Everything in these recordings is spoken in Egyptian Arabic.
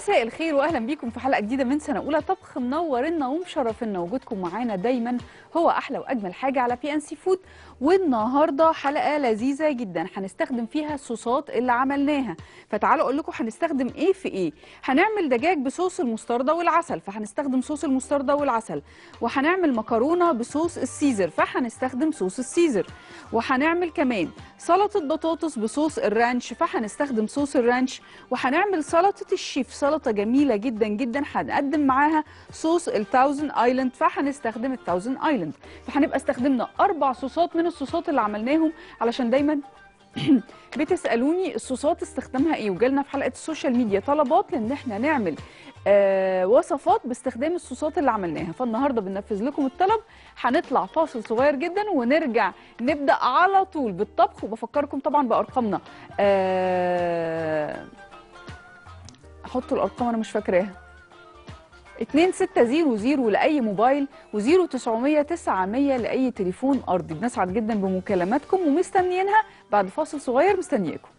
مساء الخير واهلا بيكم في حلقه جديده من سنه اولى طبخ منورنا ومشرفنا وجودكم معانا دايما هو احلى واجمل حاجه على بي ان سي فود والنهارده حلقه لذيذه جدا هنستخدم فيها الصوصات اللي عملناها فتعالوا اقول لكم هنستخدم ايه في ايه هنعمل دجاج بصوص المستردة والعسل فهنستخدم صوص المستردة والعسل وهنعمل مكرونه بصوص السيزر فهنستخدم صوص السيزر وهنعمل كمان سلطه بطاطس بصوص الرانش فهنستخدم صوص الرانش وهنعمل سلطه الشيف سلطه جميله جدا جدا هنقدم معاها صوص التاوزن ايلاند فهنستخدم التاوزن ايلاند فهنبقى استخدمنا اربع صوصات من الصوصات اللي عملناهم علشان دايما بتسالوني الصوصات استخدامها ايه وجالنا في حلقه السوشيال ميديا طلبات لان احنا نعمل آه وصفات باستخدام الصوصات اللي عملناها فالنهارده بننفذ لكم الطلب هنطلع فاصل صغير جدا ونرجع نبدا على طول بالطبخ وبفكركم طبعا بارقامنا آه حطوا الارقام انا مش فاكراها 2600 لاي موبايل و0900 900 لاي تليفون ارضي بنسعد جدا بمكالماتكم ومستنيينها بعد فاصل صغير مستنياكم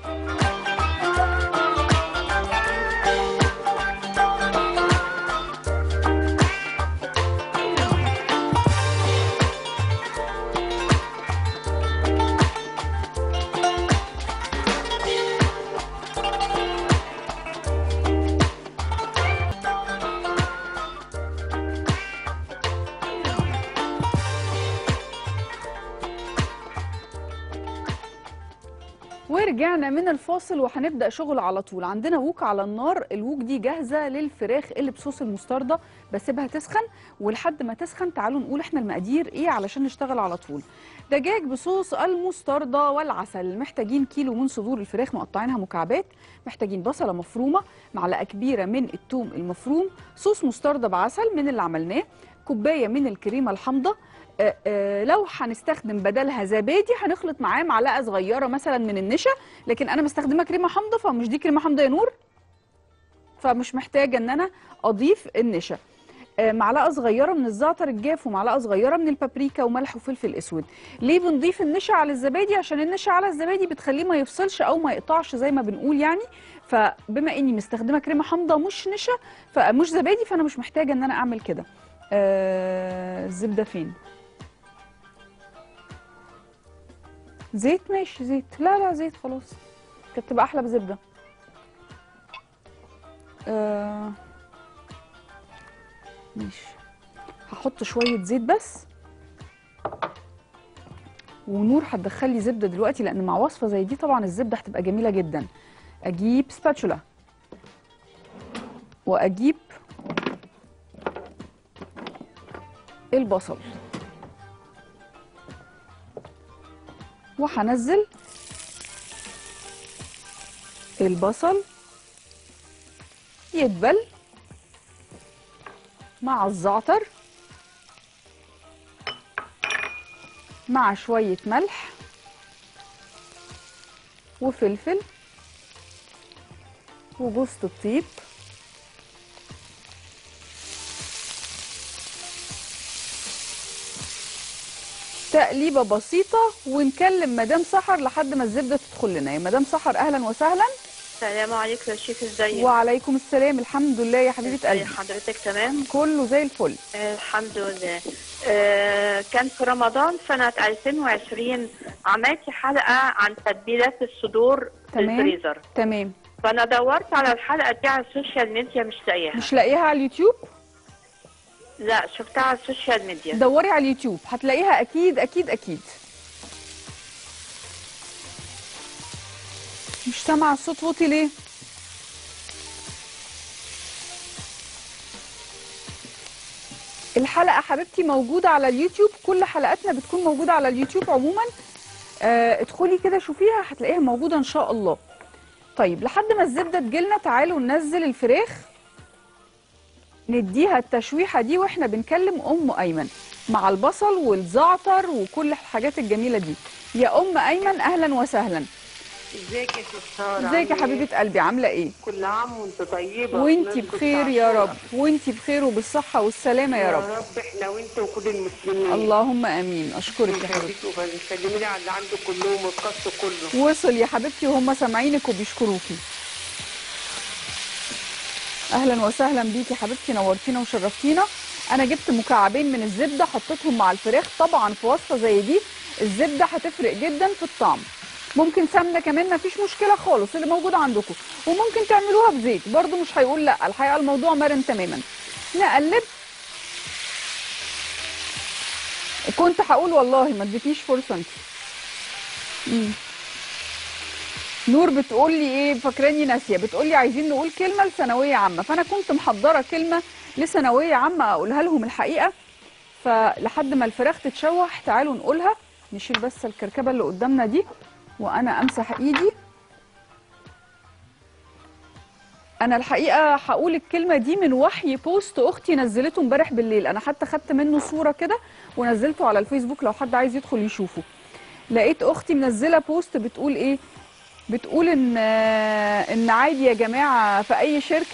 ورجعنا من الفاصل وهنبدا شغل على طول عندنا ووك على النار الووك دي جاهزه للفراخ اللي بصوص المستردة بسيبها تسخن ولحد ما تسخن تعالوا نقول احنا المقادير ايه علشان نشتغل على طول دجاج بصوص المستردة والعسل محتاجين كيلو من صدور الفراخ مقطعينها مكعبات محتاجين بصله مفرومه معلقه كبيره من الثوم المفروم صوص مستردة بعسل من اللي عملناه كوبايه من الكريمه الحامضه آه، آه، لو هنستخدم بدلها زبادي هنخلط معاه معلقه صغيره مثلا من النشا لكن انا مستخدمه كريمه حامضه فمش دي كريمه حامضه يا نور فمش محتاجه ان انا اضيف النشا آه، معلقه صغيره من الزعتر الجاف ومعلقه صغيره من البابريكا وملح وفلفل اسود ليه بنضيف النشا على الزبادي عشان النشا على الزبادي بتخليه ما يفصلش او ما يقطعش زي ما بنقول يعني فبما اني مستخدمه كريمه حامضه مش نشا فمش زبادي فانا مش محتاجه ان انا اعمل كده آه الزبده فين زيت ماشي زيت لا لا زيت خلاص كانت تبقى احلى بزبده آه ماشي هحط شويه زيت بس ونور هتدخلي زبده دلوقتي لان مع وصفه زي دي طبعا الزبده هتبقى جميله جدا اجيب سباتشولا واجيب البصل وهنزل البصل يدبل مع الزعتر مع شوية ملح وفلفل وجوز الطيب تقليبه بسيطه ونكلم مدام سحر لحد ما الزبده تدخل لنا يا مدام سحر اهلا وسهلا السلام عليكم يا شيخ ازيك وعليكم السلام الحمد لله يا حبيبه ازي قلبي حضرتك تمام كله زي الفل آه الحمد لله آه كان في رمضان سنة 2020 عملت حلقة عن تتبيلات الصدور في تمام. الفريزر تمام فأنا دورت على الحلقة دي على السوشيال ميديا مش لاقيها مش لاقيها على اليوتيوب لا شفتها على السوشيال ميديا دوري على اليوتيوب هتلاقيها اكيد اكيد اكيد مش سامعه الصوت واطي ليه الحلقه حبيبتي موجوده على اليوتيوب كل حلقاتنا بتكون موجوده على اليوتيوب عموما آه ادخلي كده شوفيها هتلاقيها موجوده ان شاء الله طيب لحد ما الزبده تجيلنا تعالوا ننزل الفراخ نديها التشويحه دي واحنا بنكلم ام ايمن مع البصل والزعتر وكل الحاجات الجميله دي يا ام ايمن اهلا وسهلا ازيك يا ستار ازيك يا حبيبه قلبي عامله ايه كل عام وانت طيبه وانتي ونشكر بخير يا تعافينا. رب وانتي بخير وبالصحه والسلامه يا رب يا رب احنا وانت وكل المسلمين اللهم امين اشكرك يا حبيبتي يخليك وسلمي لي على اللي عنده كلهم والقصد كله وصل يا حبيبتي وهم سامعينك وبيشكروكي اهلا وسهلا بيكي حبيبتي نورتينا وشرفتينا انا جبت مكعبين من الزبده حطيتهم مع الفراخ طبعا في وصفه زي دي الزبده هتفرق جدا في الطعم ممكن سمنه كمان ما فيش مشكله خالص اللي موجود عندكم وممكن تعملوها بزيت برضو مش هيقول لا الحقيقه الموضوع مرن تماما نقلب كنت هقول والله ما اديتيش فرصه انت مم. نور بتقول لي ايه فاكراني ناسيه بتقول لي عايزين نقول كلمه لثانويه عامه فانا كنت محضره كلمه لثانويه عامه اقولها لهم الحقيقه فلحد ما الفراخ تتشوح تعالوا نقولها نشيل بس الكركبه اللي قدامنا دي وانا امسح ايدي انا الحقيقه هقول الكلمه دي من وحي بوست اختي نزلته امبارح بالليل انا حتى خدت منه صوره كده ونزلته على الفيسبوك لو حد عايز يدخل يشوفه لقيت اختي منزله بوست بتقول ايه بتقول ان ان عادي يا جماعه في اي شركه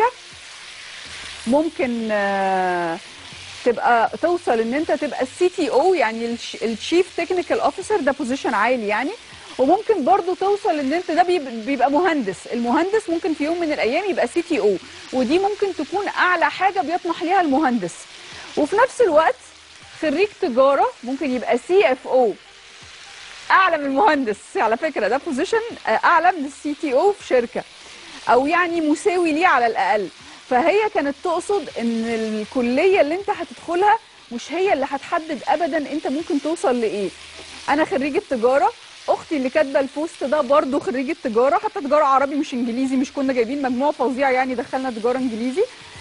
ممكن آه، تبقى توصل ان انت تبقى السي تي او يعني الشيف تكنيكال اوفيسر ده بوزيشن عالي يعني وممكن برضو توصل ان انت ده بيب- بيبقى مهندس المهندس ممكن في يوم من الايام يبقى سي تي او ودي ممكن تكون اعلى حاجه بيطمح ليها المهندس وفي نفس الوقت خريج تجاره ممكن يبقى سي اف او اعلى من المهندس على فكره ده بوزيشن اعلى من السي تي او في شركه او يعني مساوي ليه على الاقل فهي كانت تقصد ان الكليه اللي انت هتدخلها مش هي اللي هتحدد ابدا انت ممكن توصل لايه انا خريجه تجاره اختي اللي كاتبه البوست ده برضو خريجه تجاره حتى تجاره عربي مش انجليزي مش كنا جايبين مجموع فظيع يعني دخلنا تجاره انجليزي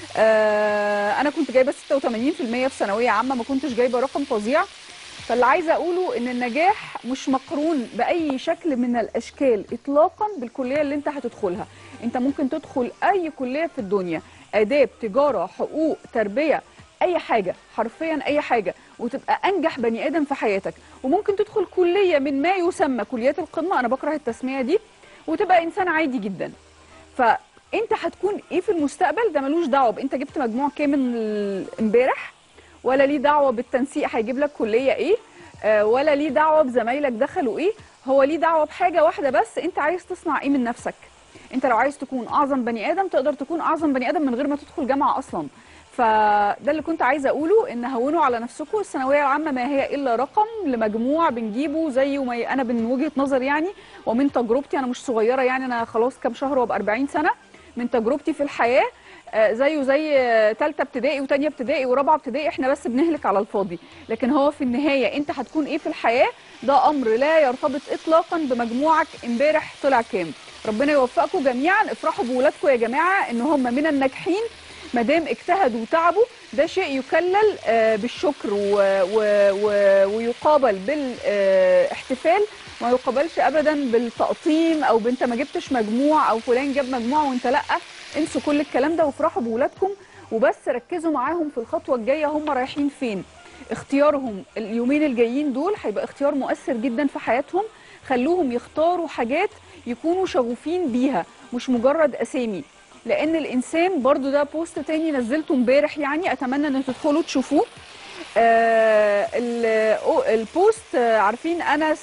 آه انا كنت جايبه 86% في ثانويه عامه ما كنتش جايبه رقم فظيع فاللي عايزه اقوله ان النجاح مش مقرون باي شكل من الاشكال اطلاقا بالكليه اللي انت هتدخلها انت ممكن تدخل اي كليه في الدنيا اداب تجاره حقوق تربيه اي حاجه حرفيا اي حاجه وتبقى انجح بني ادم في حياتك وممكن تدخل كليه من ما يسمى كليات القمه انا بكره التسميه دي وتبقى انسان عادي جدا فانت هتكون ايه في المستقبل ده ملوش دعوه بانت جبت مجموع كام ال- امبارح ولا ليه دعوه بالتنسيق هيجيب لك كليه ايه آه، ولا ليه دعوه بزمايلك دخلوا ايه هو ليه دعوه بحاجه واحده بس انت عايز تصنع ايه من نفسك انت لو عايز تكون اعظم بني ادم تقدر تكون اعظم بني ادم من غير ما تدخل جامعه اصلا فده اللي كنت عايزه اقوله ان هونوا على نفسكم الثانويه العامه ما هي الا رقم لمجموع بنجيبه زي ما انا من وجهه نظري يعني ومن تجربتي انا مش صغيره يعني انا خلاص كام شهر وابقى 40 سنه من تجربتي في الحياه آه، زيه زي ثالثه ابتدائي وثانيه ابتدائي ورابعه ابتدائي احنا بس بنهلك على الفاضي لكن هو في النهايه انت هتكون ايه في الحياه ده امر لا يرتبط اطلاقا بمجموعك امبارح طلع كام ربنا يوفقكم جميعا افرحوا بولادكم يا جماعه ان هم من الناجحين ما دام اجتهدوا وتعبوا ده شيء يكلل آه، بالشكر و- و- و- ويقابل بالاحتفال ما يقابلش ابدا بالتقطيم او بنت ما جبتش مجموع او فلان جاب مجموع وانت لا انسوا كل الكلام ده وافرحوا بولادكم وبس ركزوا معاهم في الخطوه الجايه هم رايحين فين اختيارهم اليومين الجايين دول هيبقى اختيار مؤثر جدا في حياتهم خلوهم يختاروا حاجات يكونوا شغوفين بيها مش مجرد اسامي لان الانسان برضو ده بوست تاني نزلته امبارح يعني اتمنى ان تدخلوا تشوفوه آه ال- أو- البوست آه، عارفين انس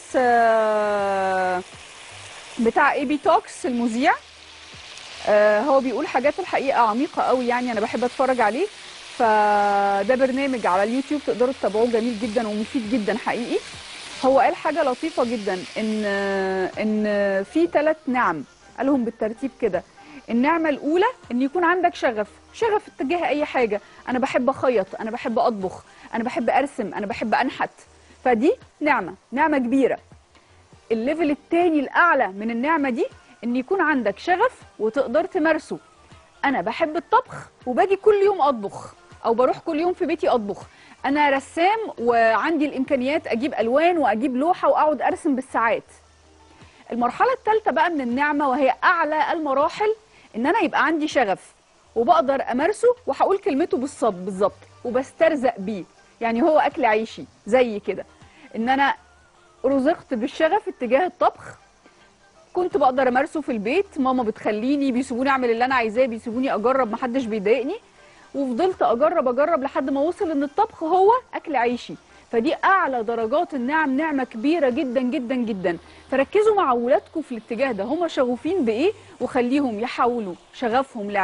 آه بتاع اي بي توكس المذيع آه هو بيقول حاجات الحقيقه عميقه قوي يعني انا بحب اتفرج عليه فده برنامج على اليوتيوب تقدروا تتابعوه جميل جدا ومفيد جدا حقيقي هو قال حاجه لطيفه جدا ان ان في ثلاث نعم قالهم بالترتيب كده النعمه الاولى ان يكون عندك شغف شغف اتجاه اي حاجه انا بحب اخيط انا بحب اطبخ انا بحب ارسم انا بحب انحت فدي نعمه نعمه كبيره الليفل التاني الاعلى من النعمه دي ان يكون عندك شغف وتقدر تمارسه انا بحب الطبخ وباجي كل يوم اطبخ او بروح كل يوم في بيتي اطبخ انا رسام وعندي الامكانيات اجيب الوان واجيب لوحه واقعد ارسم بالساعات المرحله الثالثه بقى من النعمه وهي اعلى المراحل ان انا يبقى عندي شغف وبقدر امارسه وهقول كلمته بالظبط بالظبط وبسترزق بيه يعني هو اكل عيشي زي كده ان انا رزقت بالشغف اتجاه الطبخ كنت بقدر امارسه في البيت ماما بتخليني بيسيبوني اعمل اللي انا عايزاه بيسيبوني اجرب محدش بيضايقني وفضلت اجرب اجرب لحد ما وصل ان الطبخ هو اكل عيشي فدي اعلى درجات النعم نعمه كبيره جدا جدا جدا فركزوا مع اولادكم في الاتجاه ده هم شغوفين بايه وخليهم يحولوا شغفهم لعلم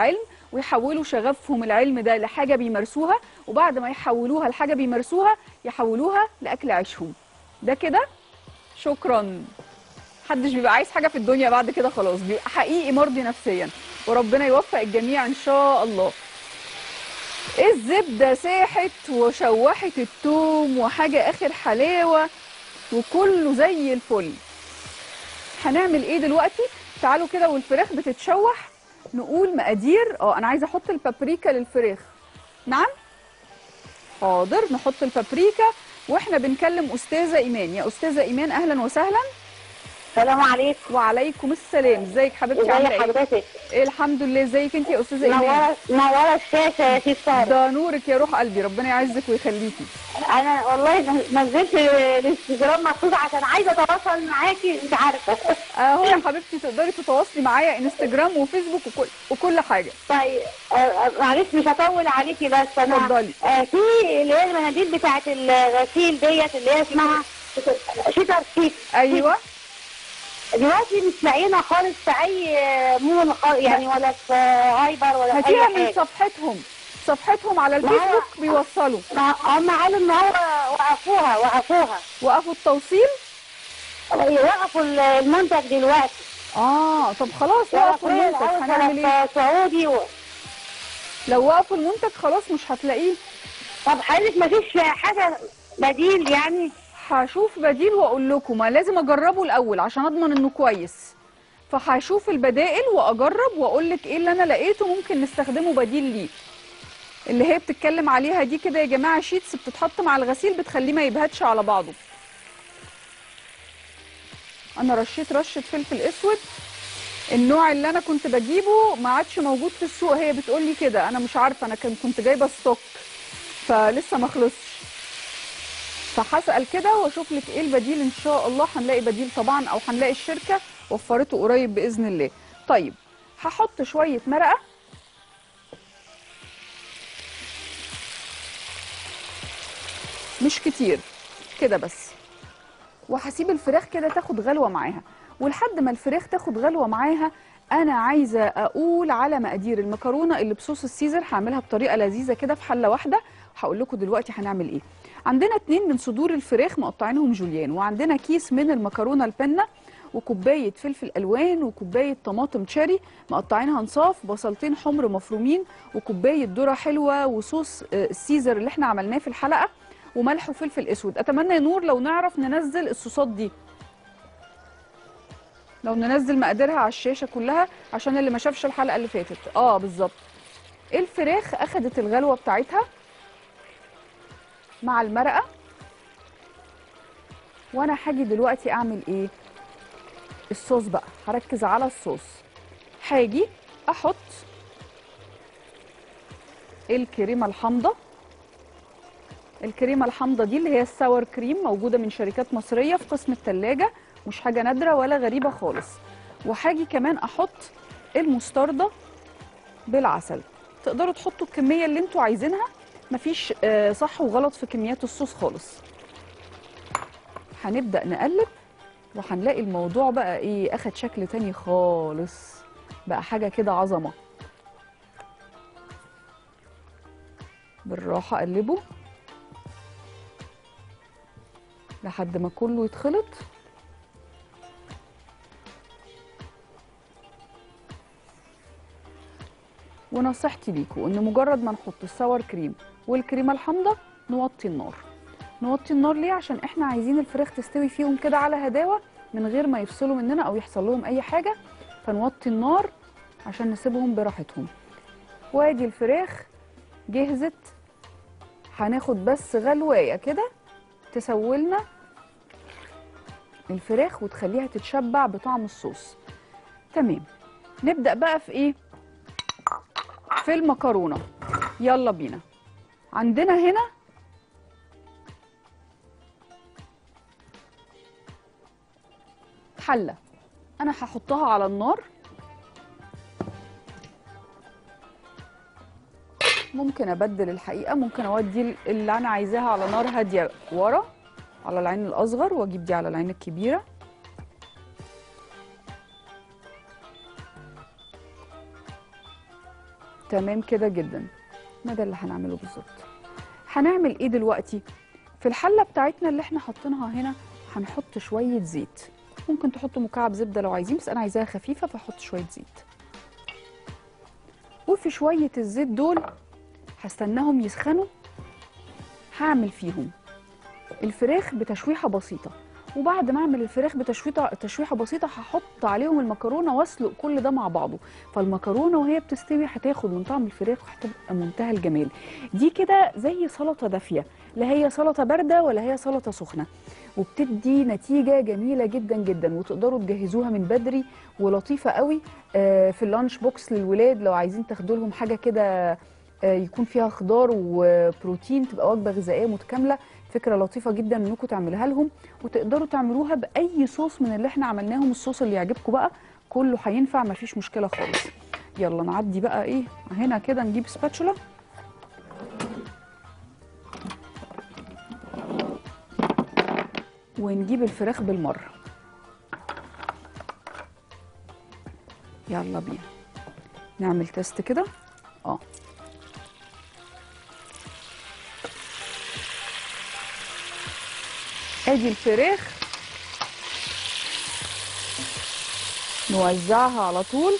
ويحولوا شغفهم العلم ده لحاجه بيمارسوها وبعد ما يحولوها لحاجه بيمارسوها يحولوها لاكل عيشهم ده كده شكرا محدش بيبقى عايز حاجه في الدنيا بعد كده خلاص بيبقى حقيقي مرضي نفسيا وربنا يوفق الجميع ان شاء الله الزبده ساحت وشوحت التوم وحاجه اخر حلاوه وكله زي الفل هنعمل ايه دلوقتي تعالوا كده والفراخ بتتشوح نقول مقادير اه انا عايزه احط البابريكا للفراخ نعم حاضر نحط البابريكا واحنا بنكلم استاذه ايمان يا استاذه ايمان اهلا وسهلا السلام عليكم وعليكم السلام ازيك حبيبتي ازي عامله ايه حضرتك إيه الحمد لله ازيك انت يا استاذه ايمان منوره منوره الشاشه يا سي ساره ده نورك يا روح قلبي ربنا يعزك ويخليكي انا والله نزلت الانستجرام مخصوص عشان عايزه اتواصل معاكي انت عارفه اهو يا حبيبتي تقدري تتواصلي معايا انستجرام وفيسبوك وكل وكل حاجه طيب آه، آه، معلش مش هطول عليكي بس انا اتفضلي. آه، في اللي هي المناديل بتاعت الغسيل ديت اللي هي اسمها شيتر سيك ايوه دلوقتي مش لاقينا خالص في اي مول خالص يعني ولا في هايبر ولا في هاتيها اي من حاجه صفحتهم صفحتهم على ما هو- الفيسبوك بيوصلوا ما- هم قالوا ان هو وقفوها وقفوها وقفوا التوصيل وقفوا المنتج دلوقتي اه طب خلاص وقفوا المنتج هنعمل ايه في سعودي و... لو وقفوا المنتج خلاص مش هتلاقيه طب حضرتك ما فيش حاجه بديل يعني هشوف بديل واقول لكم ما لازم اجربه الاول عشان اضمن انه كويس فهشوف البدائل واجرب واقول لك ايه اللي انا لقيته ممكن نستخدمه بديل ليه اللي هي بتتكلم عليها دي كده يا جماعه شيتس بتتحط مع الغسيل بتخليه ما يبهتش على بعضه انا رشيت رشه فلفل اسود النوع اللي انا كنت بجيبه ما عادش موجود في السوق هي بتقول لي كده انا مش عارفه انا كان كنت جايبه ستوك فلسه ما خلصش فهسال كده واشوف لك ايه البديل ان شاء الله هنلاقي بديل طبعا او هنلاقي الشركه وفرته قريب باذن الله طيب هحط شويه مرقه مش كتير كده بس وهسيب الفراخ كده تاخد غلوه معاها ولحد ما الفراخ تاخد غلوه معاها انا عايزه اقول على مقادير المكرونه اللي بصوص السيزر هعملها بطريقه لذيذه كده في حله واحده هقول لكم دلوقتي هنعمل ايه عندنا اتنين من صدور الفراخ مقطعينهم جوليان وعندنا كيس من المكرونه البنه وكوبايه فلفل الوان وكوبايه طماطم تشيري مقطعينها نصاف بصلتين حمر مفرومين وكوبايه ذره حلوه وصوص آه، السيزر اللي احنا عملناه في الحلقه وملح وفلفل اسود اتمنى يا نور لو نعرف ننزل الصوصات دي لو ننزل مقاديرها على الشاشه كلها عشان اللي ما شافش الحلقه اللي فاتت اه بالظبط الفراخ اخدت الغلوه بتاعتها مع المرقه وانا هاجي دلوقتي اعمل ايه الصوص بقى هركز على الصوص هاجي احط الكريمه الحامضه الكريمه الحامضه دي اللي هي الساور كريم موجوده من شركات مصريه في قسم الثلاجه مش حاجه نادره ولا غريبه خالص وهاجي كمان احط المستردة بالعسل تقدروا تحطوا الكميه اللي انتوا عايزينها مفيش آه، صح وغلط في كميات الصوص خالص هنبدا نقلب وهنلاقي الموضوع بقى ايه اخد شكل تاني خالص بقى حاجه كده عظمه بالراحه قلبه لحد ما كله يتخلط ونصيحتي ليكم ان مجرد ما نحط الساور كريم والكريمه الحامضه نوطي النار نوطي النار ليه عشان احنا عايزين الفراخ تستوي فيهم كده على هداوه من غير ما يفصلوا مننا او يحصل لهم اي حاجه فنوطي النار عشان نسيبهم براحتهم وادي الفراخ جهزت هناخد بس غلوايه كده تسولنا الفراخ وتخليها تتشبع بطعم الصوص تمام نبدأ بقى في ايه في المكرونة يلا بينا عندنا هنا حلة انا هحطها على النار ممكن ابدل الحقيقه ممكن اودي اللي انا عايزاها على نار هاديه ورا على العين الاصغر واجيب دي على العين الكبيره تمام كده جدا ما ده اللي هنعمله بالظبط هنعمل ايه دلوقتي في الحله بتاعتنا اللي احنا حاطينها هنا هنحط شويه زيت ممكن تحطوا مكعب زبده لو عايزين بس انا عايزاها خفيفه فاحط شويه زيت وفي شويه الزيت دول هستناهم يسخنوا هعمل فيهم الفراخ بتشويحه بسيطه وبعد ما اعمل الفراخ بتشويحه تشويحه بسيطه هحط عليهم المكرونه واسلق كل ده مع بعضه فالمكرونه وهي بتستوي هتاخد من طعم الفراخ وهتبقى منتهى الجمال دي كده زي سلطه دافيه لا هي سلطه بارده ولا هي سلطه سخنه وبتدي نتيجه جميله جدا جدا وتقدروا تجهزوها من بدري ولطيفه قوي آه، في اللانش بوكس للولاد لو عايزين تاخدوا لهم حاجه كده آه، يكون فيها خضار وبروتين تبقى وجبه غذائيه متكامله فكره لطيفه جدا انكم تعملوها لهم وتقدروا تعملوها باي صوص من اللي احنا عملناهم الصوص اللي يعجبكم بقى كله هينفع مفيش مشكله خالص يلا نعدي بقى ايه هنا كده نجيب سباتشولا ونجيب الفراخ بالمره يلا بينا نعمل تيست كده اه ادي الفراخ نوزعها على طول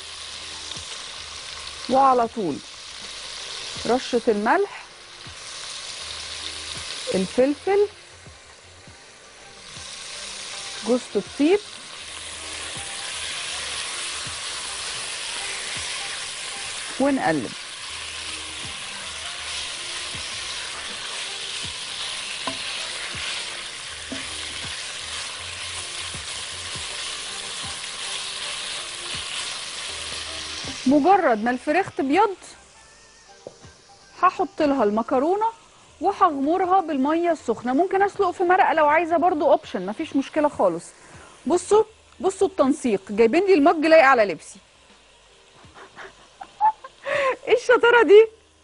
وعلى طول رشة الملح الفلفل جوز الطيب ونقلب مجرد ما الفراخ تبيض هحط لها المكرونه وهغمرها بالميه السخنه ممكن اسلق في مرقه لو عايزه برضو اوبشن مفيش مشكله خالص بصوا بصوا التنسيق جايبين لي المج لايق على لبسي ايه الشطاره دي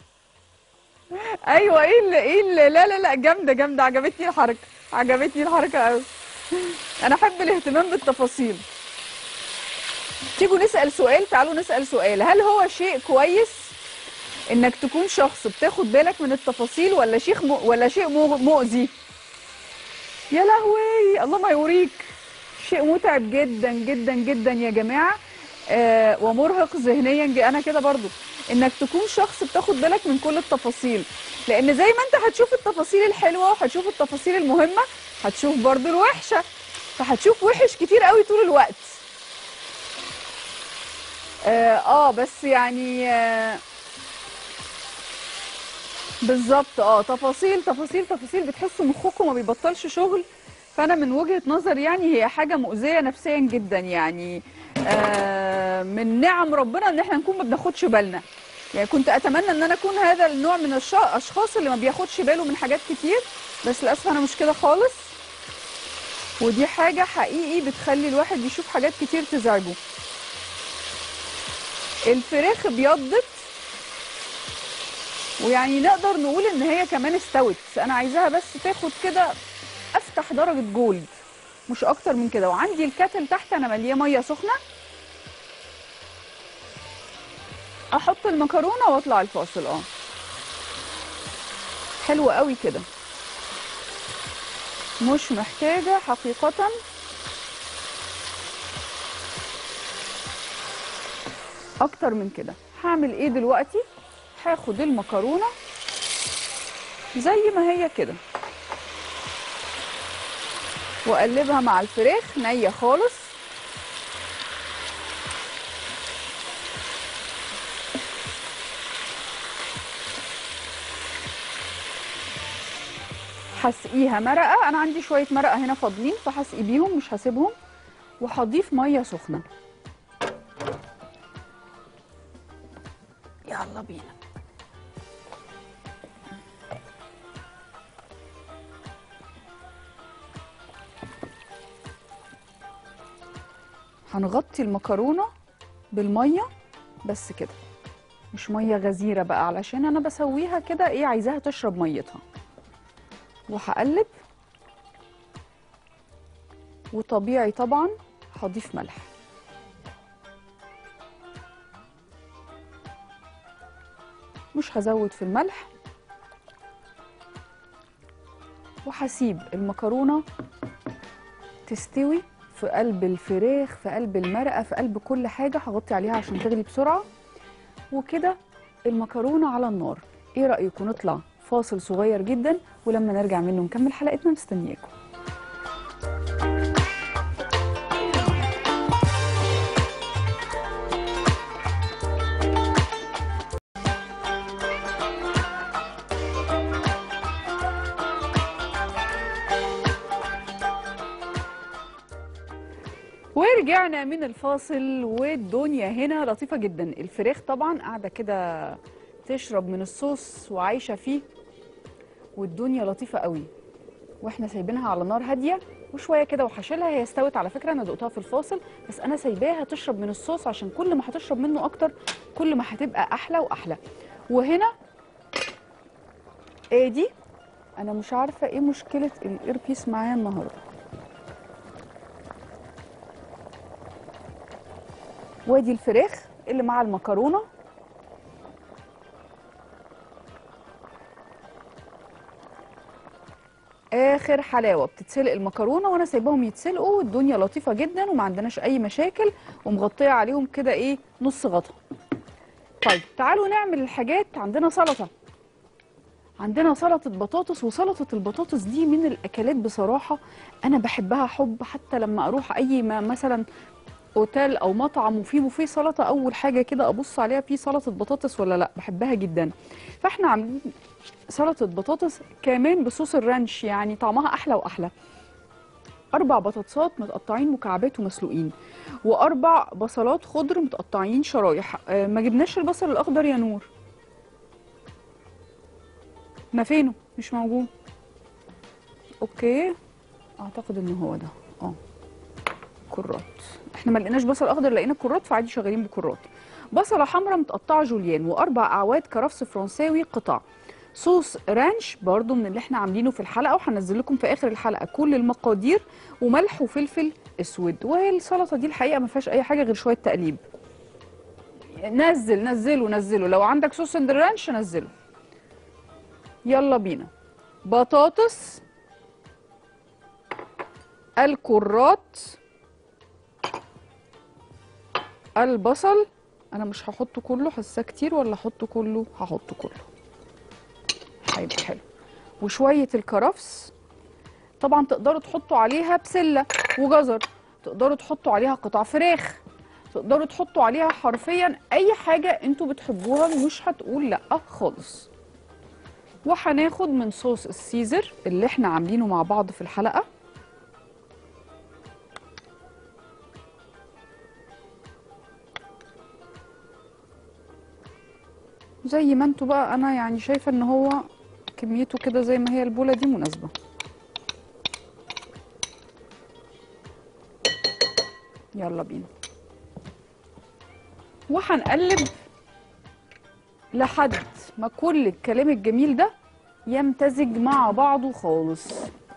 ايوه ايه اللي ايه اللي لا لا لا جامده جامده عجبتني الحركه عجبتني الحركه قوي انا احب الاهتمام بالتفاصيل تيجوا نسال سؤال تعالوا نسال سؤال هل هو شيء كويس انك تكون شخص بتاخد بالك من التفاصيل ولا شيخ م... ولا شيء مو- مؤذي يا لهوي الله ما يوريك شيء متعب جدا جدا جدا يا جماعه آه ومرهق ذهنيا ج- انا كده برضو انك تكون شخص بتاخد بالك من كل التفاصيل لان زي ما انت هتشوف التفاصيل الحلوه وهتشوف التفاصيل المهمه هتشوف برضو الوحشه فهتشوف وحش كتير قوي طول الوقت اه, آه بس يعني آه بالظبط اه تفاصيل تفاصيل تفاصيل بتحسوا مخكم ما بيبطلش شغل فانا من وجهة نظر يعني هي حاجة مؤذية نفسيا جدا يعني آه من نعم ربنا ان احنا نكون ما بناخدش بالنا يعني كنت اتمنى ان انا اكون هذا النوع من الش- الاشخاص اللي ما بياخدش باله من حاجات كتير بس للاسف انا مش كده خالص ودي حاجة حقيقي بتخلي الواحد يشوف حاجات كتير تزعجه الفراخ ابيضت ويعني نقدر نقول ان هي كمان استوت انا عايزاها بس تاخد كده افتح درجة جولد مش اكتر من كده وعندي الكاتل تحت انا ملياه ميه سخنه احط المكرونه واطلع الفاصل اه حلو قوي كده مش محتاجه حقيقه اكتر من كده هعمل ايه دلوقتي هاخد المكرونه زي ما هي كده واقلبها مع الفراخ نيه خالص هسقيها مرقه انا عندي شويه مرقه هنا فاضلين فهسقي بيهم مش هسيبهم وهضيف ميه سخنه يلا بينا هنغطي المكرونه بالميه بس كده مش ميه غزيره بقى علشان انا بسويها كده ايه عايزاها تشرب ميتها وهقلب وطبيعي طبعا هضيف ملح مش هزود في الملح وهسيب المكرونه تستوي في قلب الفراخ في قلب المرقه في قلب كل حاجه هغطي عليها عشان تغلي بسرعه وكده المكرونه على النار ايه رايكم نطلع فاصل صغير جدا ولما نرجع منه نكمل حلقتنا مستنياكم ورجعنا من الفاصل والدنيا هنا لطيفة جدا الفراخ طبعا قاعدة كده تشرب من الصوص وعايشة فيه والدنيا لطيفة قوي واحنا سايبينها على نار هادية وشوية كده وهشيلها هي استوت على فكرة انا دقتها في الفاصل بس انا سايباها تشرب من الصوص عشان كل ما هتشرب منه اكتر كل ما هتبقى احلى واحلى وهنا ادي انا مش عارفة ايه مشكلة الايربيس معايا النهارده وادي الفراخ اللي مع المكرونه اخر حلاوه بتتسلق المكرونه وانا سايباهم يتسلقوا والدنيا لطيفه جدا وما عندناش اي مشاكل ومغطيه عليهم كده ايه نص غطا طيب تعالوا نعمل الحاجات عندنا سلطه عندنا سلطه بطاطس وسلطه البطاطس دي من الاكلات بصراحه انا بحبها حب حتى لما اروح اي ما مثلا اوتيل او مطعم وفيه بوفيه سلطه اول حاجه كده ابص عليها فيه سلطه بطاطس ولا لا بحبها جدا فاحنا عاملين سلطه بطاطس كمان بصوص الرانش يعني طعمها احلى واحلى اربع بطاطسات متقطعين مكعبات ومسلوقين واربع بصلات خضر متقطعين شرايح آه، ما جبناش البصل الاخضر يا نور ما فينه مش موجود اوكي اعتقد ان هو ده اه كرات احنا ما لقيناش بصل اخضر لقينا كرات فعادي شغالين بكرات بصله حمراء متقطعه جوليان واربع اعواد كرفس فرنساوي قطع صوص رانش برضو من اللي احنا عاملينه في الحلقه وهنزل لكم في اخر الحلقه كل المقادير وملح وفلفل اسود وهي السلطه دي الحقيقه ما فيهاش اي حاجه غير شويه تقليب نزل نزله نزله لو عندك صوص الرانش نزله يلا بينا بطاطس الكرات البصل انا مش هحطه كله حاساه كتير ولا احطه كله هحطه كله هيبقى حلو وشويه الكرفس طبعا تقدروا تحطوا عليها بسله وجزر تقدروا تحطوا عليها قطع فراخ تقدروا تحطوا عليها حرفيا اي حاجه انتوا بتحبوها مش هتقول لا خالص وهناخد من صوص السيزر اللي احنا عاملينه مع بعض في الحلقه زي ما انتوا بقى انا يعني شايفه ان هو كميته كده زي ما هي البوله دي مناسبه يلا بينا وهنقلب لحد ما كل الكلام الجميل ده يمتزج مع بعضه خالص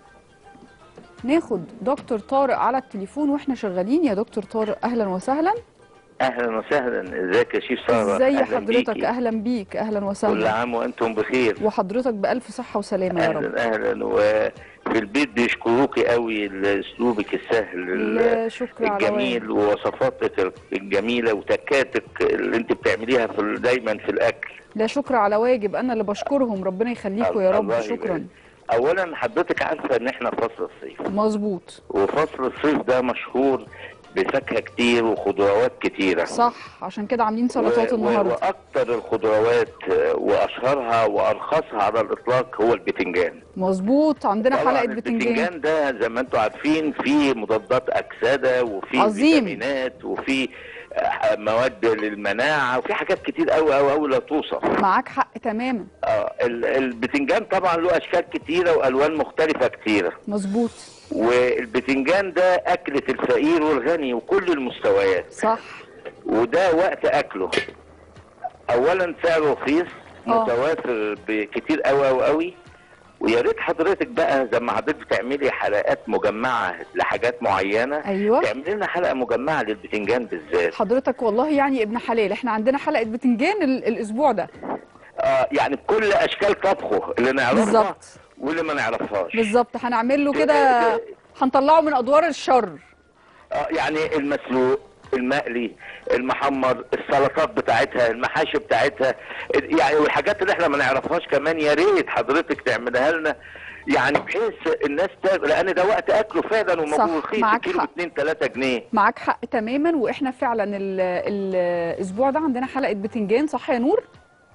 ناخد دكتور طارق على التليفون واحنا شغالين يا دكتور طارق اهلا وسهلا اهلا وسهلا ازيك يا شيف ساره ازي أهلاً حضرتك بيكي. اهلا بيك اهلا كل وسهلا عام وانتم بخير وحضرتك بألف صحة وسلامة يا رب اهلا اهلا وفي البيت بيشكروكي قوي اسلوبك السهل ال- لا شكر على واجب الجميل ووصفاتك الجميله وتكاتك اللي انت بتعمليها في ال- دايما في الاكل لا شكر على واجب أنا اللي بشكرهم ربنا يخليكم يا رب الله شكرا يبارك. اولا حضرتك عارفه ان احنا في فصل الصيف مظبوط وفصل الصيف ده مشهور بفاكهه كتير وخضروات كتيره صح عشان كده عاملين سلطات و- النهارده واكتر الخضروات آه، واشهرها وارخصها على الاطلاق هو البتنجان مظبوط عندنا طبعاً حلقة بتنجان البتنجان ده زي ما انتم عارفين فيه مضادات اكسده وفيه عظيم. فيتامينات وفيه آه، مواد للمناعه وفي حاجات كتير قوي قوي قوي لا توصف معاك حق تماما آه، ال- البتنجان طبعا له اشكال كتيره والوان مختلفه كتيره مظبوط والبتنجان ده اكله الفقير والغني وكل المستويات صح وده وقت اكله اولا سعره رخيص آه. متوافر بكتير قوي قوي قوي ويا ريت حضرتك بقى زي ما حضرتك بتعملي حلقات مجمعه لحاجات معينه أيوه تعملي لنا حلقه مجمعه للبتنجان بالذات حضرتك والله يعني ابن حلال احنا عندنا حلقة بتنجان ال- الأسبوع ده اه اه يعني بكل اشكال طبخه اللي نعرفها بالظبط واللي ما نعرفهاش بالظبط هنعمل له كده هنطلعه من ادوار الشر اه يعني المسلوق المقلي المحمر السلطات بتاعتها المحاشي بتاعتها يعني والحاجات اللي احنا ما نعرفهاش كمان يا ريت حضرتك تعملها لنا يعني بحيث الناس تاكل لان ده وقت اكله فعلا صح، وموجود رخيص معاك الكيلو ب حق. 2 3 جنيه معاك حق تماما واحنا فعلا ال- الاسبوع ده عندنا حلقه بتنجان صح يا نور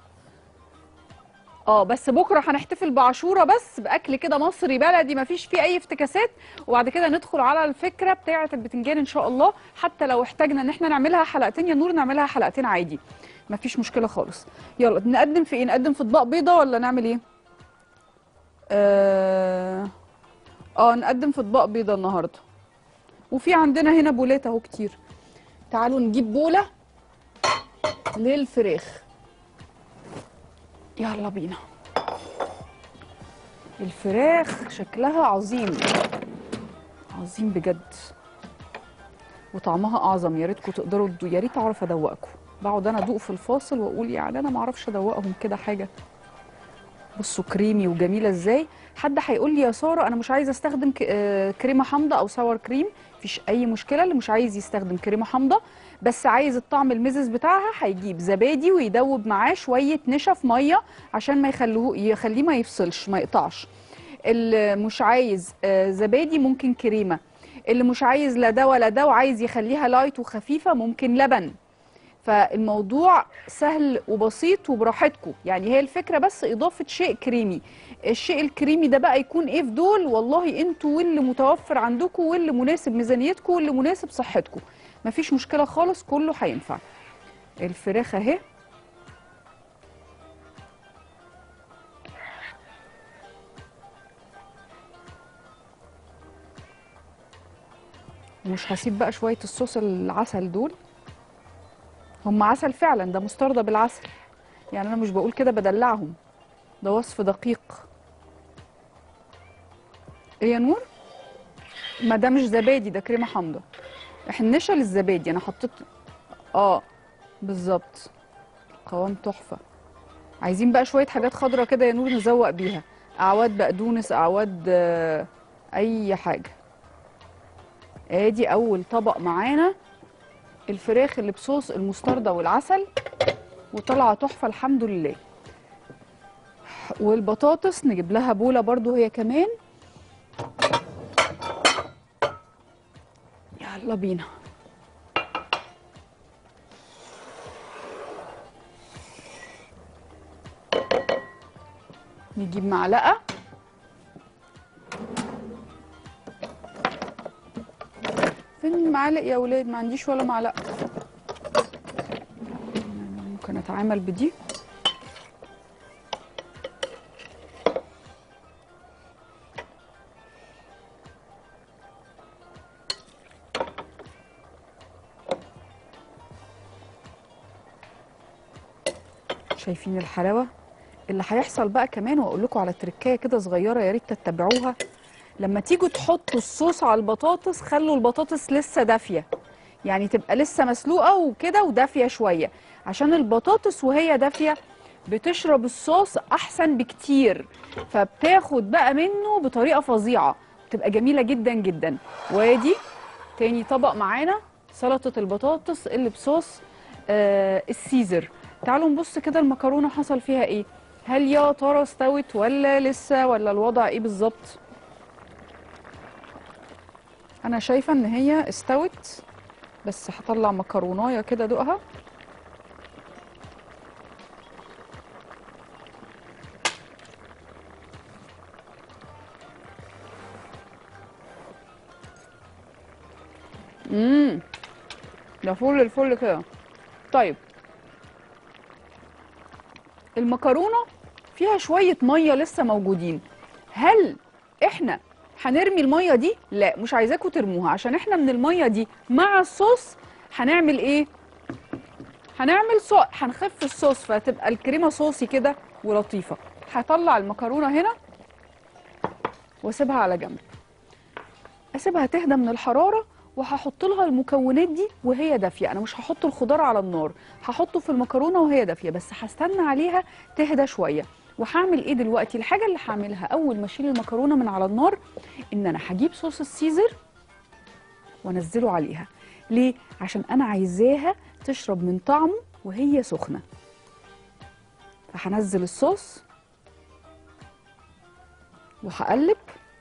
اه بس بكره هنحتفل بعاشوره بس باكل كده مصري بلدي مفيش فيه اي افتكاسات وبعد كده ندخل على الفكره بتاعه البتنجان ان شاء الله حتى لو احتاجنا ان احنا نعملها حلقتين يا نور نعملها حلقتين عادي مفيش مشكله خالص يلا نقدم في ايه نقدم في اطباق بيضه ولا نعمل ايه اه اه نقدم في اطباق بيضه النهارده وفي عندنا هنا بولات اهو كتير تعالوا نجيب بوله للفراخ يلا بينا الفراخ شكلها عظيم عظيم بجد وطعمها اعظم يا ريتكم تقدروا تدو يا ريت اعرف ادوقكم بقعد انا ادوق في الفاصل واقول يعني انا ما اعرفش ادوقهم كده حاجه بصوا كريمي وجميله ازاي حد هيقول لي يا ساره انا مش عايزه استخدم ك- آه، كريمه حامضه او ساور كريم مفيش اي مشكله اللي مش عايز يستخدم كريمه حامضه بس عايز الطعم المزز بتاعها هيجيب زبادي ويدوب معاه شويه نشا في ميه عشان ما يخلوه يخليه ما يفصلش ما يقطعش اللي مش عايز آه، زبادي ممكن كريمه اللي مش عايز لا ده ولا ده وعايز يخليها لايت وخفيفه ممكن لبن فالموضوع سهل وبسيط وبراحتكم يعني هي الفكره بس اضافه شيء كريمي الشيء الكريمي ده بقى يكون ايه في دول والله انتوا واللي متوفر عندكم واللي مناسب ميزانيتكم واللي مناسب صحتكم مفيش مشكله خالص كله هينفع الفراخ اهي ومش هسيب بقى شويه الصوص العسل دول هم عسل فعلا ده مستردة بالعسل يعني انا مش بقول كده بدلعهم ده وصف دقيق ايه يا نور ما ده مش زبادي ده كريمه حامضه النشا للزبادي انا حطيت اه بالظبط قوام تحفه عايزين بقى شويه حاجات خضرة كده يا نور نزوق بيها اعواد بقدونس اعواد آه، اي حاجه ادي اول طبق معانا الفراخ اللي بصوص المستردة والعسل وطالعه تحفه الحمد لله والبطاطس نجيب لها بوله برضو هي كمان يلا بينا نجيب معلقه فين المعالق يا ولاد ما عنديش ولا معلقه ممكن اتعامل بدي شايفين الحلاوه اللي هيحصل بقى كمان واقول لكم على تركايه كده صغيره يا ريت تتبعوها لما تيجوا تحطوا الصوص على البطاطس خلوا البطاطس لسه دافيه يعني تبقى لسه مسلوقه وكده ودافيه شويه عشان البطاطس وهي دافيه بتشرب الصوص احسن بكتير فبتاخد بقى منه بطريقه فظيعه بتبقى جميله جدا جدا وادي تاني طبق معانا سلطه البطاطس اللي بصوص آه السيزر تعالوا نبص كده المكرونه حصل فيها ايه هل يا ترى استوت ولا لسه ولا الوضع ايه بالظبط انا شايفه ان هي استوت بس هطلع مكرونايه كده ادوقها امم ده فل الفل كده طيب المكرونه فيها شويه ميه لسه موجودين هل احنا هنرمي الميه دي لا مش عايزاكم ترموها عشان احنا من الميه دي مع الصوص هنعمل ايه هنعمل صو... هنخف الصوص فتبقى الكريمه صوصي كده ولطيفه هطلع المكرونه هنا واسيبها على جنب اسيبها تهدى من الحراره وهحط لها المكونات دي وهي دافيه انا مش هحط الخضار على النار هحطه في المكرونه وهي دافيه بس هستنى عليها تهدى شويه وهعمل ايه دلوقتي الحاجه اللي هعملها اول ما اشيل المكرونه من على النار ان انا هجيب صوص السيزر وانزله عليها ليه عشان انا عايزاها تشرب من طعمه وهي سخنه فهنزل الصوص وهقلب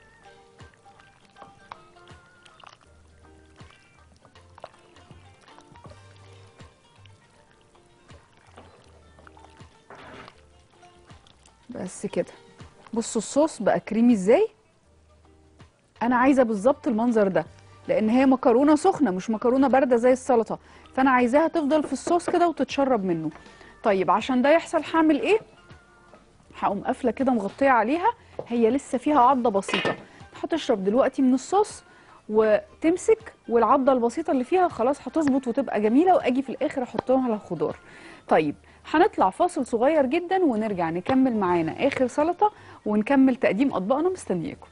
بس كده بصوا الصوص بقى كريمي ازاي انا عايزه بالظبط المنظر ده لان هي مكرونه سخنه مش مكرونه بارده زي السلطه فانا عايزاها تفضل في الصوص كده وتتشرب منه طيب عشان ده يحصل هعمل ايه هقوم قافله كده مغطيه عليها هي لسه فيها عضه بسيطه هتشرب دلوقتي من الصوص وتمسك والعضه البسيطه اللي فيها خلاص هتظبط وتبقى جميله واجي في الاخر احطهم على الخضار طيب هنطلع فاصل صغير جدا ونرجع نكمل معانا اخر سلطه ونكمل تقديم اطباقنا مستنياكم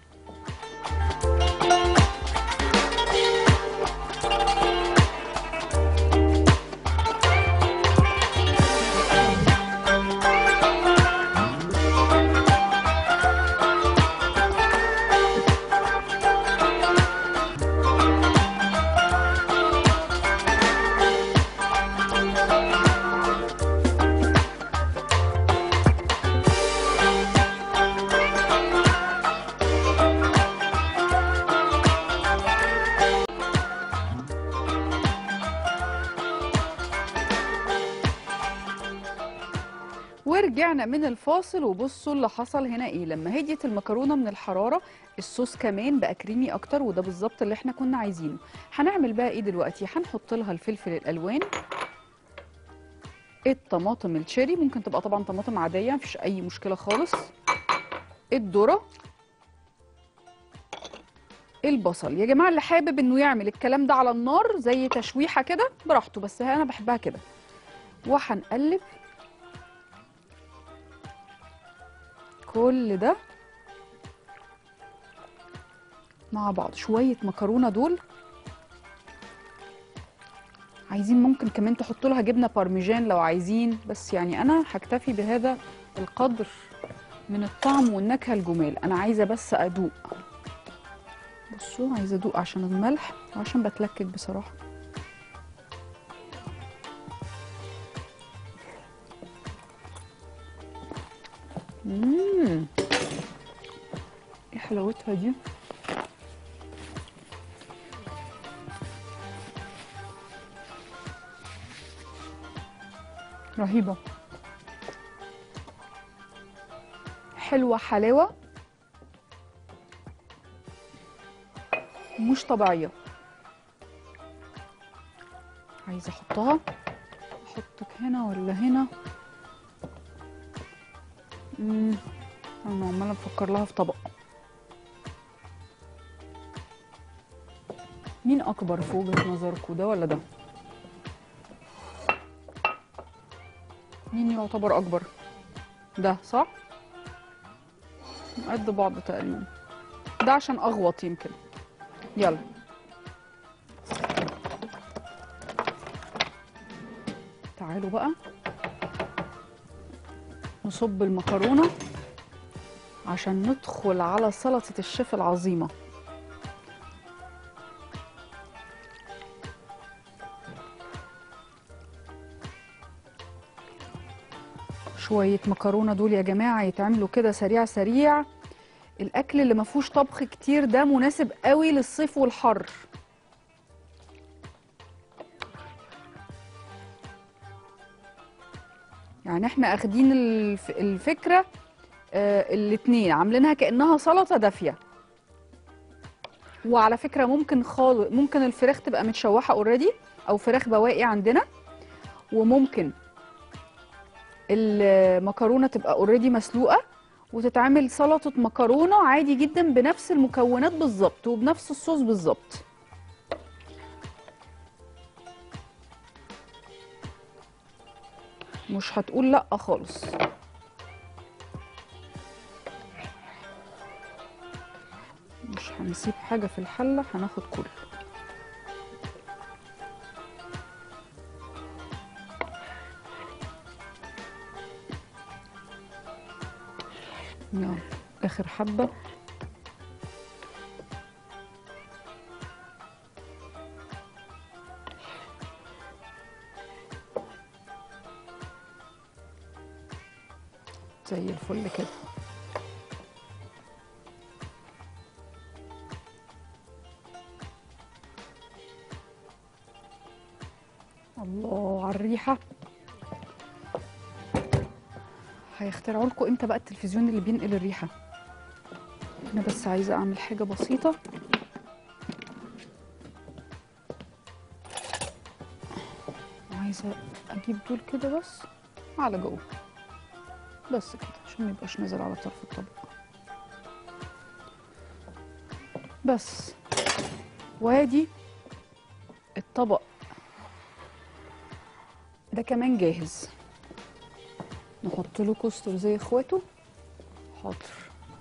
ورجعنا من الفاصل وبصوا اللي حصل هنا ايه لما هديت المكرونه من الحراره الصوص كمان بقى كريمي اكتر وده بالظبط اللي احنا كنا عايزينه هنعمل بقى ايه دلوقتي هنحط لها الفلفل الالوان الطماطم الشيري ممكن تبقى طبعا طماطم عاديه مفيش اي مشكله خالص الذره البصل يا جماعه اللي حابب انه يعمل الكلام ده على النار زي تشويحه كده براحته بس انا بحبها كده وهنقلب كل ده مع بعض شويه مكرونه دول عايزين ممكن كمان تحطوا لها جبنه بارميجان لو عايزين بس يعني انا هكتفي بهذا القدر من الطعم والنكهه الجمال انا عايزه بس ادوق بصوا عايزه ادوق عشان الملح وعشان بتلكك بصراحه مم. ايه حلاوتها دي رهيبة حلوة حلاوة مش طبيعية عايزة احطها احطك هنا ولا هنا امم انا عمالة افكر لها في طبق مين اكبر في وجهة نظركم ده ولا ده مين يعتبر اكبر ده صح قد بعض تقريبا ده عشان اغوط يمكن يلا تعالوا بقى نصب المكرونه عشان ندخل على سلطه الشيف العظيمه شويه مكرونه دول يا جماعه يتعملوا كده سريع سريع الاكل اللي ما فيهوش طبخ كتير ده مناسب قوي للصيف والحر يعني احنا اخدين الف... الفكره آه الاتنين عاملينها كانها سلطه دافيه وعلى فكره ممكن خالص ممكن الفراخ تبقى متشوحه اوريدي او فراخ بواقي عندنا وممكن المكرونه تبقى اوريدي مسلوقه وتتعمل سلطه مكرونه عادي جدا بنفس المكونات بالظبط وبنفس الصوص بالظبط مش هتقول لا خالص مش هنسيب حاجه في الحله هناخد كله يلا اخر حبه زي الفل كده الله على الريحه هيخترعوا لكم امتى بقى التلفزيون اللي بينقل الريحه انا بس عايزه اعمل حاجه بسيطه عايزه اجيب دول كده بس على جوه بس كده عشان ما يبقاش نازل على طرف الطبق بس وادي الطبق ده كمان جاهز نحط له كوستر زي اخواته حاضر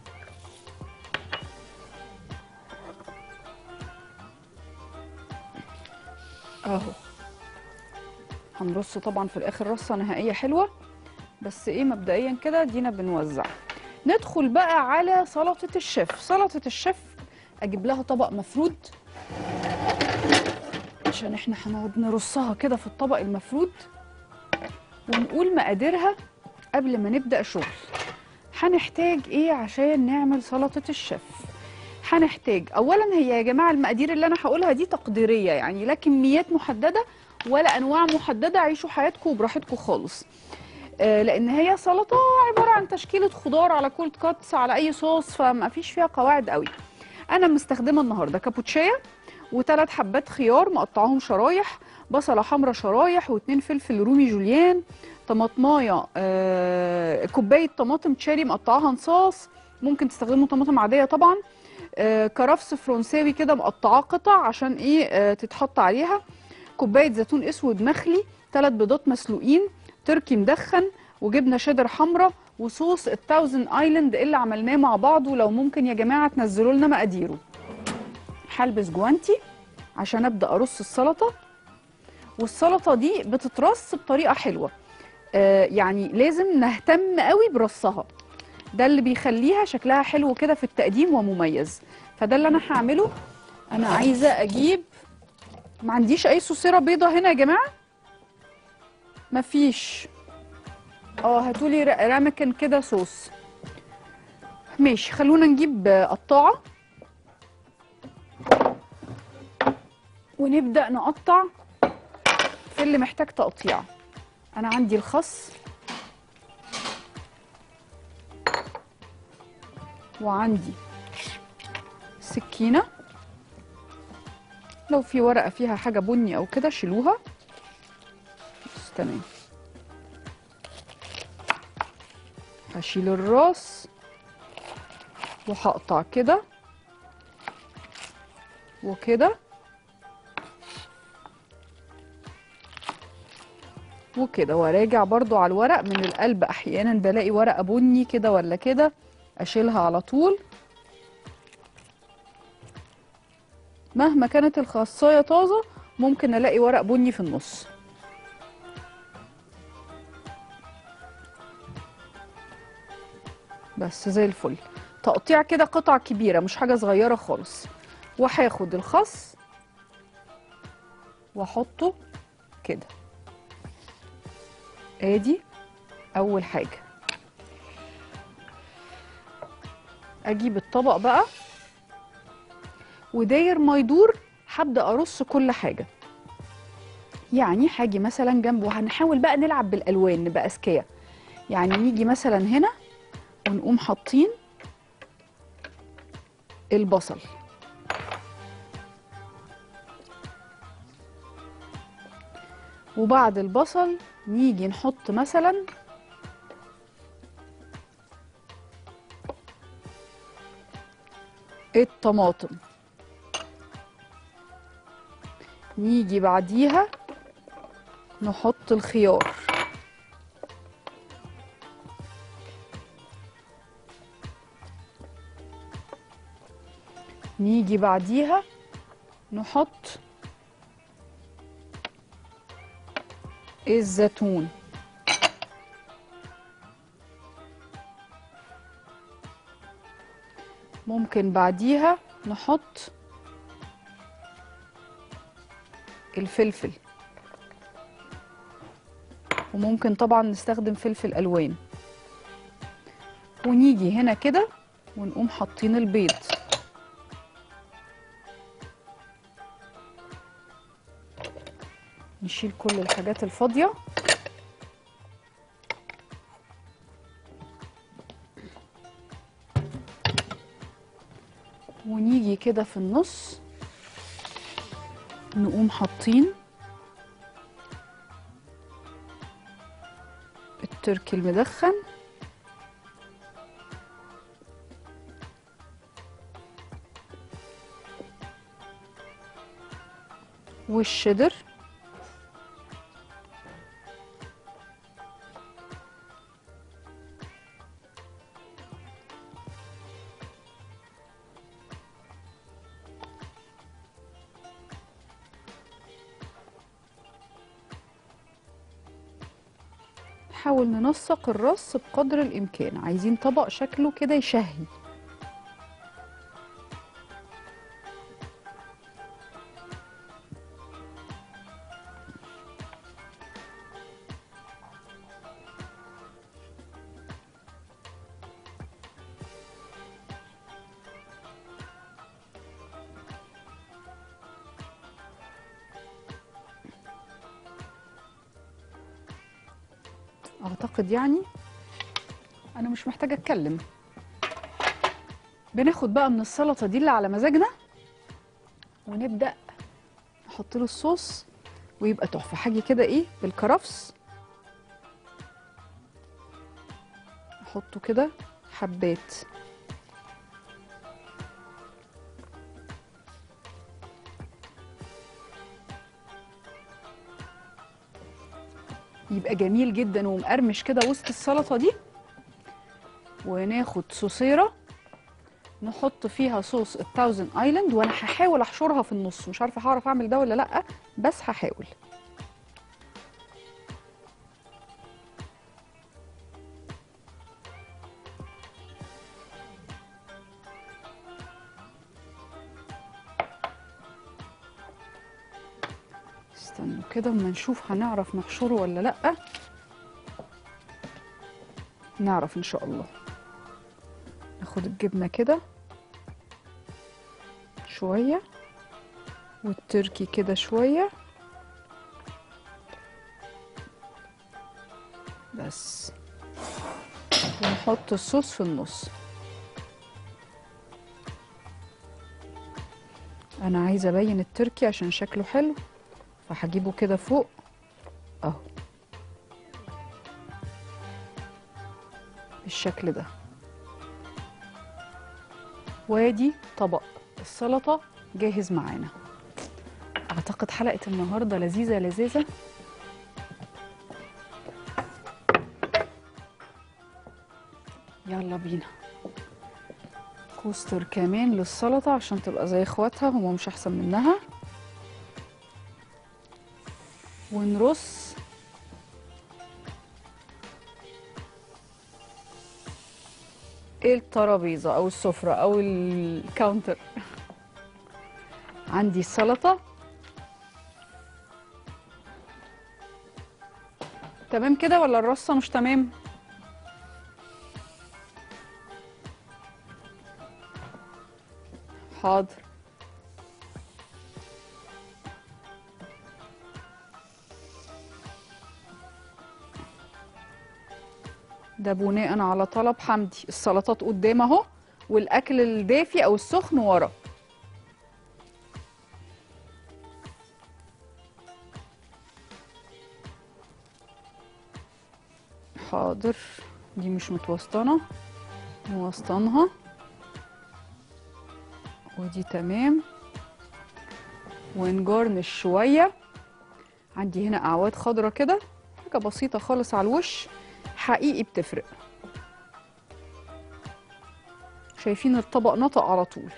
اهو هنرص طبعا في الاخر رصه نهائيه حلوه بس ايه مبدئيا كده دينا بنوزع ندخل بقى على سلطه الشيف سلطه الشيف اجيب لها طبق مفرود عشان احنا هنقعد نرصها كده في الطبق المفرود ونقول مقاديرها قبل ما نبدأ شغل هنحتاج ايه عشان نعمل سلطة الشيف هنحتاج اولا هي يا جماعة المقادير اللي انا هقولها دي تقديرية يعني لا كميات محددة ولا انواع محددة عيشوا حياتكم براحتكم خالص آه، لان هي سلطة عبارة عن تشكيلة خضار على كولد كاتس على اي صوص فما فيش فيها قواعد قوي انا مستخدمة النهاردة كابوتشيا وثلاث حبات خيار مقطعهم شرايح بصلة حمراء شرايح واتنين فلفل رومي جوليان طماطمايه آه، كوبايه طماطم تشيري مقطعاها نصاص ممكن تستخدموا طماطم عاديه طبعا آه، كرفس فرنساوي كده مقطعاه قطع عشان ايه آه، تتحط عليها كوبايه زيتون اسود مخلي ثلاث بيضات مسلوقين تركي مدخن وجبنه شيدر حمراء وصوص التاوزن ايلاند اللي عملناه مع بعض ولو ممكن يا جماعه تنزلوا لنا مقاديره هلبس جوانتي عشان ابدا ارص السلطه والسلطه دي بتترص بطريقه حلوه آه، يعني لازم نهتم قوي برصها ده اللي بيخليها شكلها حلو كده في التقديم ومميز فده اللي انا هعمله انا عايزه اجيب ما عنديش اي صوصيره بيضه هنا يا جماعه مفيش اه هاتولي ر- رامكن كده صوص ماشي خلونا نجيب آه، قطاعه ونبدا نقطع في اللي محتاج تقطيع انا عندي الخس وعندي سكينة لو في ورقة فيها حاجة بني أو كده شيلوها بس تمام هشيل الراس وهقطع كده وكده وكده وراجع برضو على الورق من القلب احيانا بلاقي ورقه بني كده ولا كده اشيلها على طول مهما كانت الخاصية طازة ممكن الاقي ورق بني في النص بس زي الفل تقطيع كده قطع كبيرة مش حاجة صغيرة خالص وهاخد الخس واحطه كده ادي اول حاجه اجيب الطبق بقى وداير ما يدور هبدا ارص كل حاجه يعني هاجي مثلا جنبه هنحاول بقى نلعب بالالوان نبقى اذكياء يعني نيجي مثلا هنا ونقوم حاطين البصل وبعد البصل نيجي نحط مثلا الطماطم نيجي بعديها نحط الخيار نيجي بعديها نحط الزيتون ممكن بعديها نحط الفلفل وممكن طبعا نستخدم فلفل الوان ونيجي هنا كده ونقوم حاطين البيض نشيل كل الحاجات الفاضيه ونيجي كده في النص نقوم حاطين التركي المدخن والشدر نحاول ننسق الرص بقدر الإمكان عايزين طبق شكله كده يشهي اعتقد يعني انا مش محتاجه اتكلم بناخد بقى من السلطه دي اللي على مزاجنا ونبدا نحط له الصوص ويبقى تحفه حاجه كده ايه بالكرفس نحطه كده حبات يبقى جميل جدا ومقرمش كده وسط السلطه دي وناخد صوصيره نحط فيها صوص التاوزن ايلاند وانا هحاول احشرها في النص مش عارفه هعرف اعمل ده ولا لا بس هحاول استنوا كده اما نشوف هنعرف نحشره ولا لا نعرف ان شاء الله ناخد الجبنه كده شويه والتركي كده شويه بس ونحط الصوص في النص انا عايزه ابين التركي عشان شكله حلو فهجيبه كده فوق اهو بالشكل ده وادي طبق السلطة جاهز معانا اعتقد حلقة النهاردة لذيذة لذيذة يلا بينا كوستر كمان للسلطة عشان تبقى زي اخواتها هما مش احسن منها ونرص الترابيزة أو السفرة أو الكاونتر عندي السلطة تمام كده ولا الرصة مش تمام؟ حاضر ده بناء على طلب حمدي السلطات قدام اهو والاكل الدافي او السخن ورا حاضر دي مش متوسطنه موسطنها ودي تمام ونجرنش شويه عندي هنا اعواد خضرة كده حاجه بسيطه خالص على الوش حقيقي بتفرق شايفين الطبق نطق على طول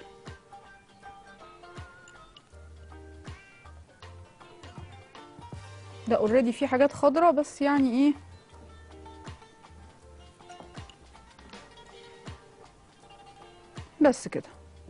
ده اوريدي فيه حاجات خضرة بس يعني ايه بس كده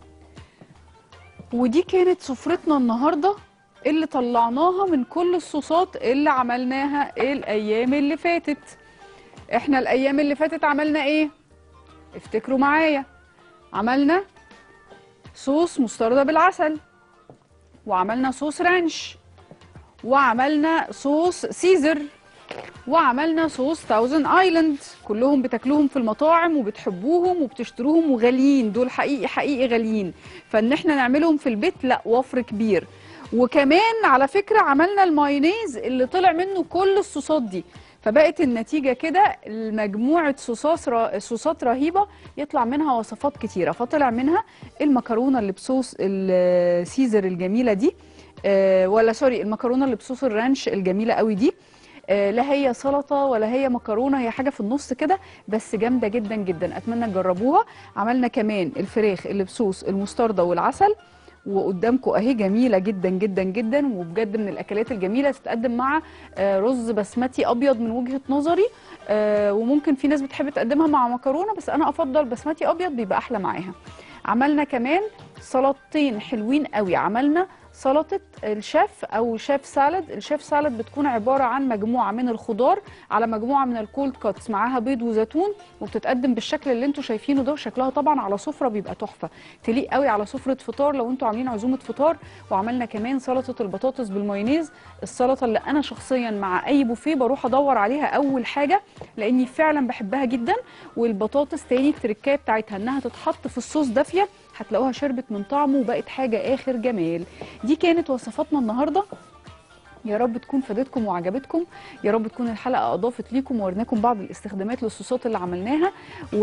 ودي كانت سفرتنا النهارده اللي طلعناها من كل الصوصات اللي عملناها الايام اللي فاتت احنا الايام اللي فاتت عملنا ايه افتكروا معايا عملنا صوص مستردة بالعسل وعملنا صوص رانش وعملنا صوص سيزر وعملنا صوص تاوزن ايلاند كلهم بتاكلوهم في المطاعم وبتحبوهم وبتشتروهم وغاليين دول حقيقي حقيقي غاليين فان احنا نعملهم في البيت لا وفر كبير وكمان على فكرة عملنا المايونيز اللي طلع منه كل الصوصات دي فبقت النتيجة كده مجموعة صوصات را- صوصات رهيبة يطلع منها وصفات كتيرة فطلع منها المكرونة اللي بصوص السيزر الجميلة دي آه، ولا سوري المكرونة اللي بصوص الرانش الجميلة قوي دي آه، لا هي سلطة ولا هي مكرونة هي حاجة في النص كده بس جامدة جدا جدا أتمنى تجربوها عملنا كمان الفراخ اللي بصوص المستردة والعسل وقدامكم اهي جميله جدا جدا جدا وبجد من الاكلات الجميله تتقدم مع آه، رز بسمتي ابيض من وجهه نظري آه، وممكن في ناس بتحب تقدمها مع مكرونه بس انا افضل بسمتي ابيض بيبقى احلى معاها عملنا كمان سلطتين حلوين قوي عملنا سلطه الشيف او شيف سالاد الشيف سالاد بتكون عباره عن مجموعه من الخضار على مجموعه من الكولد كاتس معاها بيض وزيتون وبتتقدم بالشكل اللي انتوا شايفينه ده وشكلها طبعا على سفره بيبقى تحفه تليق قوي على سفره فطار لو انتوا عاملين عزومه فطار وعملنا كمان سلطه البطاطس بالمايونيز السلطه اللي انا شخصيا مع اي بوفيه بروح ادور عليها اول حاجه لاني فعلا بحبها جدا والبطاطس تاني التركايه بتاعتها انها تتحط في الصوص دافيه هتلاقوها شربت من طعمه وبقت حاجه اخر جمال دي كانت وصفاتنا النهارده يا رب تكون فادتكم وعجبتكم يا رب تكون الحلقه اضافت ليكم وورناكم بعض الاستخدامات للصوصات اللي عملناها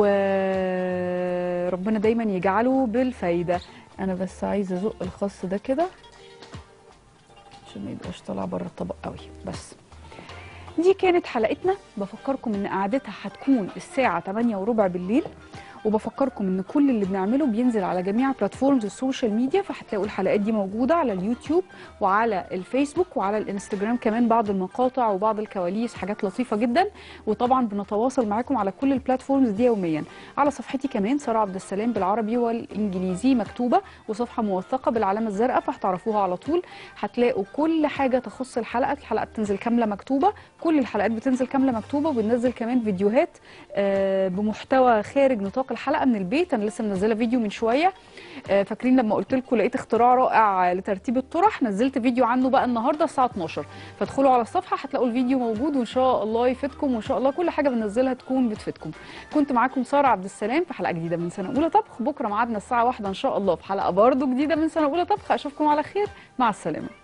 وربنا دايما يجعله بالفايده انا بس عايزه ازق الخس ده كده عشان ما يبقاش طالع بره الطبق قوي بس دي كانت حلقتنا بفكركم ان قعدتها هتكون الساعه 8 وربع بالليل وبفكركم ان كل اللي بنعمله بينزل على جميع بلاتفورمز السوشيال ميديا فهتلاقوا الحلقات دي موجوده على اليوتيوب وعلى الفيسبوك وعلى الانستجرام كمان بعض المقاطع وبعض الكواليس حاجات لطيفه جدا وطبعا بنتواصل معاكم على كل البلاتفورمز دي يوميا على صفحتي كمان ساره عبد السلام بالعربي والانجليزي مكتوبه وصفحه موثقه بالعلامه الزرقاء فهتعرفوها على طول هتلاقوا كل حاجه تخص الحلقه الحلقه بتنزل كامله مكتوبه كل الحلقات بتنزل كامله مكتوبه وبننزل كمان فيديوهات آه، بمحتوى خارج نطاق الحلقه من البيت انا لسه منزله فيديو من شويه آه، فاكرين لما قلت لكم لقيت اختراع رائع لترتيب الطرح نزلت فيديو عنه بقى النهارده الساعه 12 فادخلوا على الصفحه هتلاقوا الفيديو موجود وان شاء الله يفيدكم وان شاء الله كل حاجه بننزلها تكون بتفيدكم كنت معاكم ساره عبد السلام في حلقه جديده من سنه اولى طبخ بكره ميعادنا الساعه واحدة ان شاء الله في حلقه برضو جديده من سنه اولى طبخ اشوفكم على خير مع السلامه